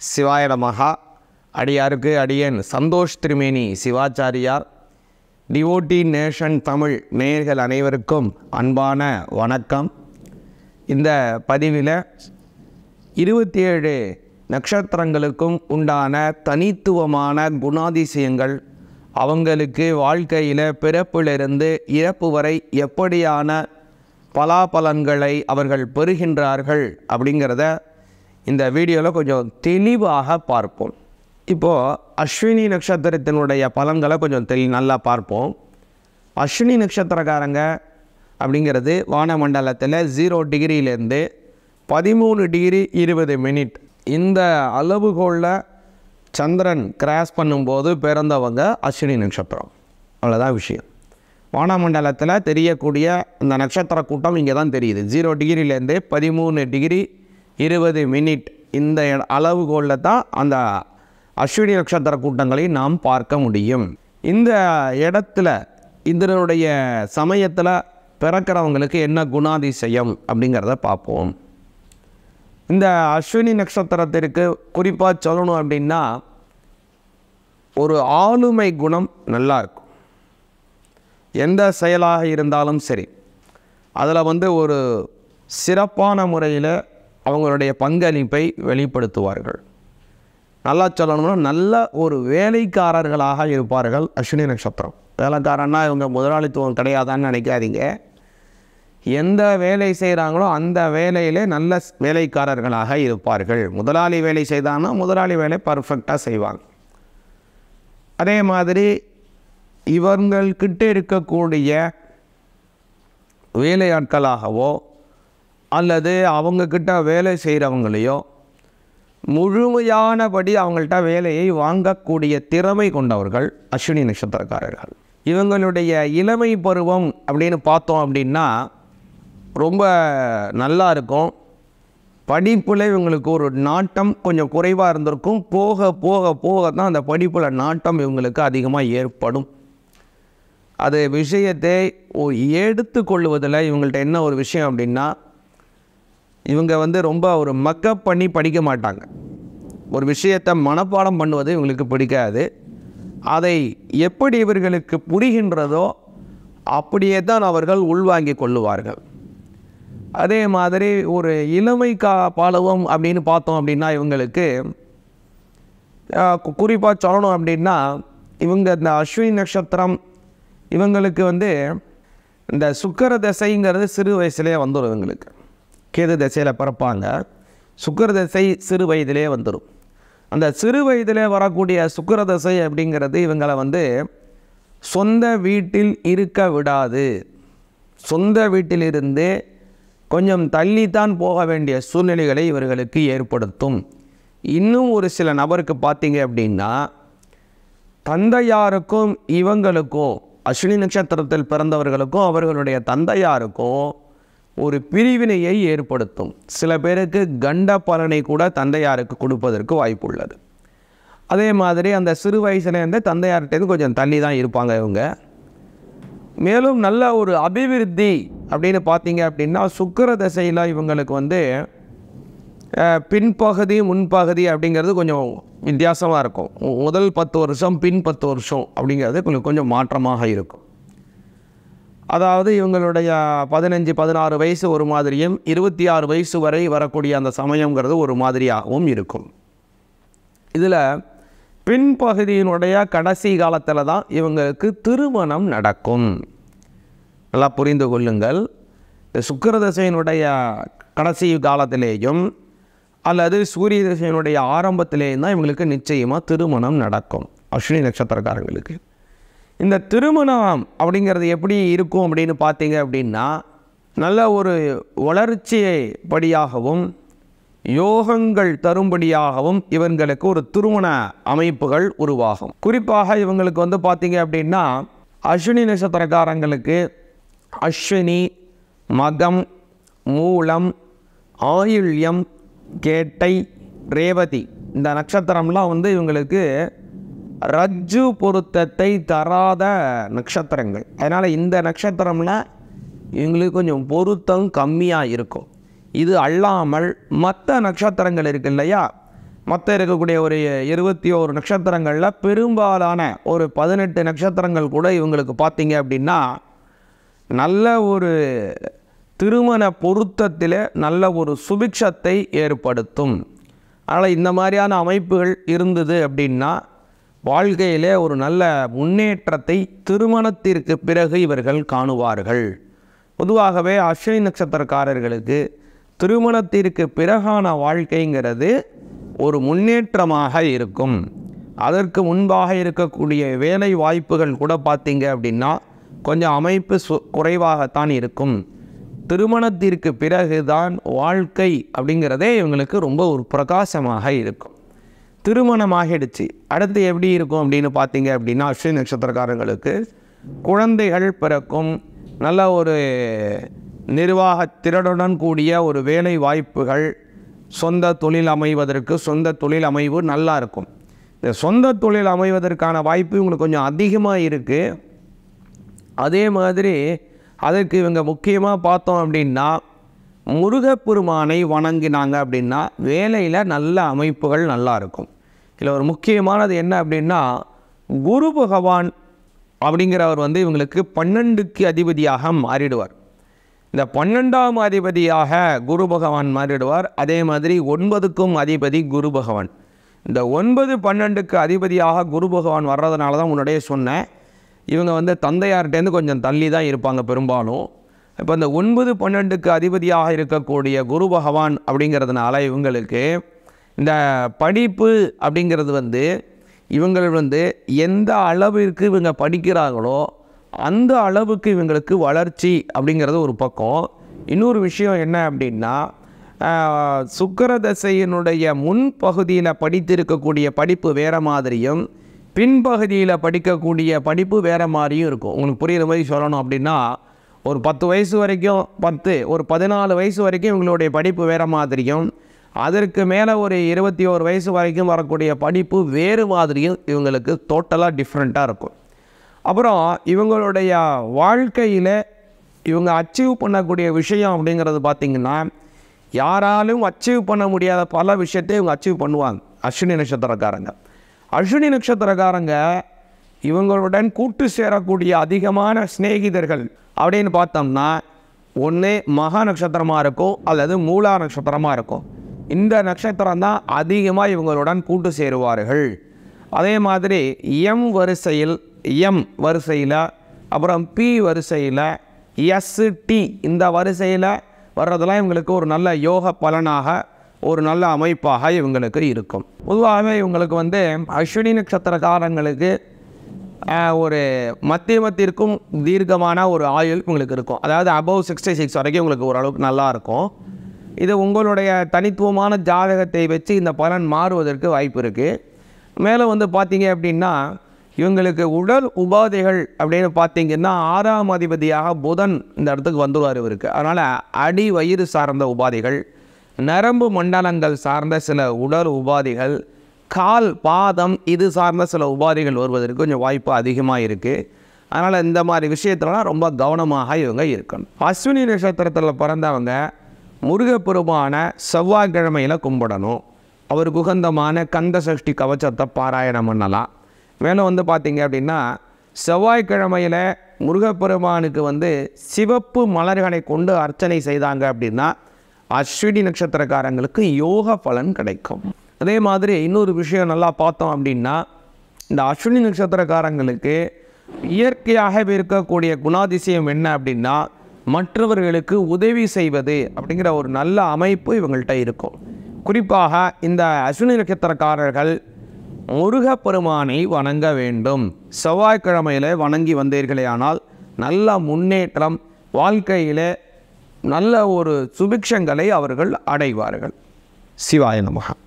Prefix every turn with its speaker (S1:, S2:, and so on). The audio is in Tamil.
S1: சிவாய நமகா அடியாருக்கு அடியன் சந்தோஷ் திருமேனி சிவாச்சாரியார் டிவோட்டி நேஷன் தமிழ் நேயர்கள் அனைவருக்கும் அன்பான வணக்கம் இந்த பதிவில் இருபத்தி ஏழு நட்சத்திரங்களுக்கும் உண்டான தனித்துவமான குணாதிசயங்கள் அவங்களுக்கு வாழ்க்கையில் பிறப்பிலிருந்து இறப்பு வரை எப்படியான பலாபலன்களை அவர்கள் பெறுகின்றார்கள் அப்படிங்கிறத இந்த வீடியோவில் கொஞ்சம் தெளிவாக பார்ப்போம் இப்போது அஸ்வினி நட்சத்திரத்தினுடைய பலன்களை கொஞ்சம் தெளி நல்லா பார்ப்போம் அஸ்வினி நட்சத்திரக்காரங்க அப்படிங்கிறது வானமண்டலத்தில் ஜீரோ டிகிரியிலேருந்து பதிமூணு டிகிரி இருபது மினிட் இந்த அளவுகோலில் சந்திரன் கிராஸ் பண்ணும்போது பிறந்தவங்க அஸ்வினி நட்சத்திரம் அவ்வளோதான் விஷயம் வானமண்டலத்தில் தெரியக்கூடிய இந்த நட்சத்திர கூட்டம் இங்கே தான் தெரியுது ஜீரோ டிகிரிலேருந்து பதிமூணு டிகிரி இருபது மினிட் இந்த இட- அளவுகோலில் தான் அந்த அஸ்வினி நட்சத்திர கூட்டங்களை நாம் பார்க்க முடியும் இந்த இடத்துல இதனுடைய சமயத்தில் பிறக்கிறவங்களுக்கு என்ன குணாதிசயம் அப்படிங்கிறத பார்ப்போம் இந்த அஸ்வினி நட்சத்திரத்திற்கு குறிப்பாக சொல்லணும் அப்படின்னா ஒரு ஆளுமை குணம் நல்லா இருக்கும் எந்த செயலாக இருந்தாலும் சரி அதில் வந்து ஒரு சிறப்பான முறையில் அவங்களுடைய பங்களிப்பை வெளிப்படுத்துவார்கள் நல்லா சொல்லணும்னா நல்ல ஒரு வேலைக்காரர்களாக இருப்பார்கள் அஸ்வினி நட்சத்திரம் வேலைக்காரன்னா இவங்க முதலாளித்துவம் கிடையாதான்னு நினைக்காதீங்க எந்த வேலை செய்கிறாங்களோ அந்த வேலையிலே நல்ல ஸ்- வேலைக்காரர்களாக இருப்பார்கள் முதலாளி வேலை செய்தாங்கன்னா முதலாளி வேலை பர்ஃபெக்டாக செய்வாங்க அதே மாதிரி இவங்கள்கிட்ட இருக்கக்கூடிய வேலையாட்களாகவோ அல்லது அவங்கக்கிட்ட வேலை செய்கிறவங்களையோ முழுமையானபடி அவங்கள்ட்ட வேலையை வாங்கக்கூடிய திறமை கொண்டவர்கள் அஸ்வினி நட்சத்திரக்காரர்கள் இவங்களுடைய இளமை பருவம் அப்படின்னு பார்த்தோம் அப்படின்னா ரொம்ப நல்லா இருக்கும் படிப்பில் இவங்களுக்கு ஒரு நாட்டம் கொஞ்சம் குறைவாக இருந்திருக்கும் போக போக போக தான் அந்த படிப்பில் நாட்டம் இவங்களுக்கு அதிகமாக ஏற்படும் அது விஷயத்தை ஒ- எடுத்துக்கொள்வதில் இவங்கள்ட்ட என்ன ஒரு விஷயம் அப்படின்னா இவங்க வந்து ரொம்ப ஒரு மக்கப் பண்ணி படிக்க மாட்டாங்க ஒரு விஷயத்தை மனப்பாடம் பண்ணுவது இவங்களுக்கு பிடிக்காது அதை எப்படி இவர்களுக்கு புரிகின்றதோ அப்படியே தான் அவர்கள் உள்வாங்கிக் கொள்ளுவார்கள் அதே மாதிரி ஒரு இளமை கா பாலவம் அப்படின்னு பார்த்தோம் அப்படின்னா இவங்களுக்கு குறிப்பாக சொல்லணும் அப்படின்னா இவங்க இந்த அஸ்வினி நட்சத்திரம் இவங்களுக்கு வந்து இந்த சுக்கர தசைங்கிறது சிறு வயசுலேயே வந்துடும் இவங்களுக்கு கேது தசையில் பிறப்பாங்க சுக்கர தசை சிறு வயதிலே வந்துடும் அந்த சிறு வயதிலே வரக்கூடிய சுக்கர தசை அப்படிங்கிறது இவங்களை வந்து சொந்த வீட்டில் இருக்க விடாது சொந்த வீட்டிலிருந்து கொஞ்சம் தள்ளித்தான் போக வேண்டிய சூழ்நிலைகளை இவர்களுக்கு ஏற்படுத்தும் இன்னும் ஒரு சில நபருக்கு பார்த்தீங்க அப்படின்னா தந்தையாருக்கும் இவங்களுக்கும் அஸ்வினி நட்சத்திரத்தில் பிறந்தவர்களுக்கும் அவர்களுடைய தந்தையாருக்கும் ஒரு பிரிவினையை ஏற்படுத்தும் சில பேருக்கு கண்ட பலனை கூட தந்தையாருக்கு கொடுப்பதற்கு வாய்ப்புள்ளது அதே மாதிரி அந்த சிறு வயசுலேருந்தே தந்தையார்கிட்டேருந்து கொஞ்சம் தள்ளி தான் இருப்பாங்க இவங்க மேலும் நல்ல ஒரு அபிவிருத்தி அப்படின்னு பார்த்தீங்க அப்படின்னா சுக்கிர தசையில் இவங்களுக்கு வந்து அஹ், பின்பகுதி முன்பகுதி அப்படிங்கிறது கொஞ்சம் வித்தியாசமாக இருக்கும் மு- முதல் பத்து வருஷம் பின் பத்து வருஷம் அப்படிங்கிறது கொஞ்சம் கொஞ்சம் மாற்றமாக இருக்கும் அதாவது இவங்களுடைய பதினஞ்சு பதினாறு வயசு ஒரு மாதிரியும் இருபத்தி ஆறு வயசு வரை வரக்கூடிய அந்த சமயங்கிறது ஒரு மாதிரியாகவும் இருக்கும் இதில் பின்பகுதியினுடைய கடைசி காலத்தில் தான் இவங்களுக்கு திருமணம் நடக்கும் நல்லா புரிந்து கொள்ளுங்கள் இந்த சுக்கிர தசையினுடைய கடைசி காலத்திலேயும் அல்லது சூரிய தசையினுடைய ஆரம்பத்திலேயும் தான் இவங்களுக்கு நிச்சயமாக திருமணம் நடக்கும் அஸ்வினி நட்சத்திரக்காரங்களுக்கு இந்த திருமணம் அப்படிங்கிறது எப்படி இருக்கும் அப்படின்னு பார்த்தீங்க அப்படின்னா நல்ல ஒரு வளர்ச்சி படியாகவும் யோகங்கள் தரும்படியாகவும் இவங்களுக்கு ஒரு திருமண அமைப்புகள் உருவாகும் குறிப்பாக இவங்களுக்கு வந்து பார்த்தீங்க அப்படின்னா அஸ்வினி நட்சத்திரக்காரங்களுக்கு அஸ்வினி மகம் மூலம் ஆயுள்யம் கேட்டை ரேவதி இந்த நட்சத்திரம்லாம் வந்து இவங்களுக்கு ரஜ்ஜு பொருத்தத்தை தராத நட்சத்திரங்கள் அதனால் இந்த நட்சத்திரம்ல இவங்களுக்கு கொஞ்சம் பொருத்தம் கம்மியாக இருக்கும் இது அல்லாமல் மற்ற நட்சத்திரங்கள் இருக்கு இல்லையா மொத்தம் இருக்கக்கூடிய ஒரு இருபத்தி ஓரு நட்சத்திரங்களில் பெரும்பாலான ஒரு பதினெட்டு நட்சத்திரங்கள் கூட இவங்களுக்கு பார்த்தீங்க அப்படின்னா நல்ல ஒரு திருமண பொருத்தத்தில் நல்ல ஒரு சுபிக்ஷத்தை ஏற்படுத்தும் அதனால் இந்த மாதிரியான அமைப்புகள் இருந்தது அப்படின்னா வாழ்க்கையிலே ஒரு நல்ல முன்னேற்றத்தை திருமணத்திற்கு பிறகு இவர்கள் காணுவார்கள் பொதுவாகவே அஸ்வினி நட்சத்திரக்காரர்களுக்கு திருமணத்திற்கு பிறகான வாழ்க்கைங்கிறது ஒரு முன்னேற்றமாக இருக்கும் அதற்கு முன்பாக இருக்கக்கூடிய வேலை வாய்ப்புகள் கூட பார்த்தீங்க அப்படின்னா கொஞ்சம் அமைப்பு சு குறைவாகத்தான் இருக்கும் திருமணத்திற்கு பிறகுதான் வாழ்க்கை அப்படிங்கிறதே இவங்களுக்கு ரொம்ப ஒரு பிரகாசமாக இருக்கும் திருமணமாகிடுச்சு அடுத்து எப்படி இருக்கும் அப்படின்னு பார்த்தீங்க அப்படின்னா அஸ்வினி நட்சத்திரக்காரங்களுக்கு குழந்தைகள் பிறக்கும் நல்ல ஒரு நிர்வாக திறனுடன் கூடிய ஒரு வேலை வாய்ப்புகள் சொந்த தொழில் அமைவதற்கு சொந்த தொழில் அமைவு நல்லா இருக்கும் இந்த சொந்த தொழில் அமைவதற்கான வாய்ப்பு இவங்களுக்கு கொஞ்சம் அதிகமாக இருக்குது அதே மாதிரி அதற்கு இவங்க முக்கியமாக பார்த்தோம் அப்படின்னா முருகப்பெருமானை வணங்கினாங்க அப்படின்னா வேலையில் நல்ல அமைப்புகள் நல்லா இருக்கும் இதில் ஒரு முக்கியமானது என்ன அப்படின்னா குரு பகவான் அப்படிங்கிறவர் வந்து இவங்களுக்கு பன்னெண்டுக்கு அதிபதியாக மாறிடுவார் இந்த பன்னெண்டாம் அதிபதியாக குரு பகவான் மாறிடுவார் அதே மாதிரி ஒன்பதுக்கும் அதிபதி குரு பகவான் இந்த ஒன்பது பன்னெண்டுக்கு அதிபதியாக குரு பகவான் வர்றதுனால தான் முன்னாடியே சொன்னேன் இவங்க வந்து தந்தையார்கிட்டேருந்து கொஞ்சம் தள்ளி தான் இருப்பாங்க பெரும்பாலும் இப்போ இந்த ஒன்பது பன்னெண்டுக்கு அதிபதியாக இருக்கக்கூடிய குரு பகவான் அப்படிங்கிறதுனால இவங்களுக்கு இந்த படிப்பு அப்படிங்கிறது வந்து இவங்கள் வந்து எந்த அளவிற்கு இவங்க படிக்கிறாங்களோ அந்த அளவுக்கு இவங்களுக்கு வளர்ச்சி அப்படிங்கிறது ஒரு பக்கம் இன்னொரு விஷயம் என்ன அப்படின்னா ஆஹ், சுக்கிர தசையினுடைய முன்பகுதியில் படித்திருக்கக்கூடிய படிப்பு வேறு மாதிரியும் பின்பகுதியில் படிக்கக்கூடிய படிப்பு வேறு மாதிரியும் இருக்கும் உங்களுக்கு புரியுற மாதிரி சொல்லணும் அப்படின்னா ஒரு பத்து வயசு வரைக்கும் பத்து ஒரு பதினாலு வயசு வரைக்கும் இவங்களுடைய படிப்பு வேறு மாதிரியும் அதற்கு மேலே ஒரு இருபத்தி ஓரு வயசு வரைக்கும் வரக்கூடிய படிப்பு வேறு மாதிரியும் இவங்களுக்கு டோட்டலாக டிஃப்ரெண்ட்டாக இருக்கும் அப்புறம் இவங்களுடைய வாழ்க்கையில் இவங்க அச்சீவ் பண்ணக்கூடிய விஷயம் அப்படிங்கிறது பார்த்திங்கன்னா யாராலும் அச்சீவ் பண்ண முடியாத பல விஷயத்தை இவங்க அச்சீவ் பண்ணுவாங்க அஸ்வினி நட்சத்திரக்காரங்க அஸ்வினி நட்சத்திரக்காரங்க இவங்களுடன் கூட்டு சேரக்கூடிய அதிகமான சிநேகிதர்கள் அப்படின்னு பார்த்தோம்னா ஒன்று மகா நட்சத்திரமாக இருக்கும் அல்லது மூலா நட்சத்திரமாக இருக்கும் இந்த நட்சத்திரம் தான் அதிகமாக இவங்களுடன் கூட்டு சேருவார்கள் அதே மாதிரி எம் வரிசையில் எம் வரிசையில் அப்புறம் பி வரிசையில் எஸ் டி இந்த வரிசையில் வர்றதெல்லாம் இவங்களுக்கு ஒரு நல்ல யோக பலனாக ஒரு நல்ல அமைப்பாக இவங்களுக்கு இருக்கும் பொதுவாகவே இவங்களுக்கு வந்து அஸ்வினி நட்சத்திரக்காரங்களுக்கு ஆஹ், ஒரு மத்தியமத்திற்கும் தீர்க்கமான ஒரு ஆயுள் உங்களுக்கு இருக்கும் அதாவது அபவ் சிக்ஸ்டி சிக்ஸ் வரைக்கும் உங்களுக்கு ஓரளவுக்கு நல்லா இருக்கும் இது உங்களுடைய தனித்துவமான ஜாதகத்தை வச்சு இந்த பலன் மாறுவதற்கு வாய்ப்பு இருக்குது மேலும் வந்து பார்த்தீங்க அப்படின்னா இவங்களுக்கு உடல் உபாதைகள் அப்படின்னு பார்த்தீங்கன்னா ஆறாம் அதிபதியாக புதன் இந்த இடத்துக்கு வந்துடுவார் இவருக்கு அதனால் அடி வயிறு சார்ந்த உபாதைகள் நரம்பு மண்டலங்கள் சார்ந்த சில உடல் உபாதைகள் கால் பாதம் இது சார்ந்த சில உபாதைகள் வருவதற்கு கொஞ்சம் வாய்ப்பு அதிகமாக இருக்குது அதனால் இந்த மாதிரி விஷயத்துலலாம் ரொம்ப கவனமாக இவங்க இருக்கணும் அஸ்வினி நட்சத்திரத்தில் பிறந்தவங்க முருகப்பெருமான செவ்வாய்க்கிழமையில் கும்பிடணும் அவர் குகந்தமான கந்த சஷ்டி கவச்சத்தை பாராயணம் பண்ணலாம் மேலும் வந்து பார்த்தீங்க அப்படின்னா செவ்வாய்க்கிழமையில் முருகப்பெருமானுக்கு வந்து சிவப்பு மலர்களை கொண்டு அர்ச்சனை செய்தாங்க அப்படின்னா அஸ்வினி நட்சத்திரக்காரங்களுக்கு யோக பலன் கிடைக்கும் அதே மாதிரி இன்னொரு விஷயம் நல்லா பார்த்தோம் அப்படின்னா இந்த அஸ்வினி நட்சத்திரக்காரங்களுக்கு இயற்கையாகவே இருக்கக்கூடிய குணாதிசயம் என்ன அப்படின்னா மற்றவர்களுக்கு உதவி செய்வது அப்படிங்கிற ஒரு நல்ல அமைப்பு இவங்கள்ட்ட இருக்கும் குறிப்பாக இந்த அஸ்வினி நட்சத்திரக்காரர்கள் முருகப்பெருமானை வணங்க வேண்டும் செவ்வாய்க்கிழமையில் வணங்கி வந்தீர்களேயானால் நல்ல முன்னேற்றம் வாழ்க்கையிலே நல்ல ஒரு சுபிக்ஷங்களை அவர்கள் அடைவார்கள் சிவாய நமகா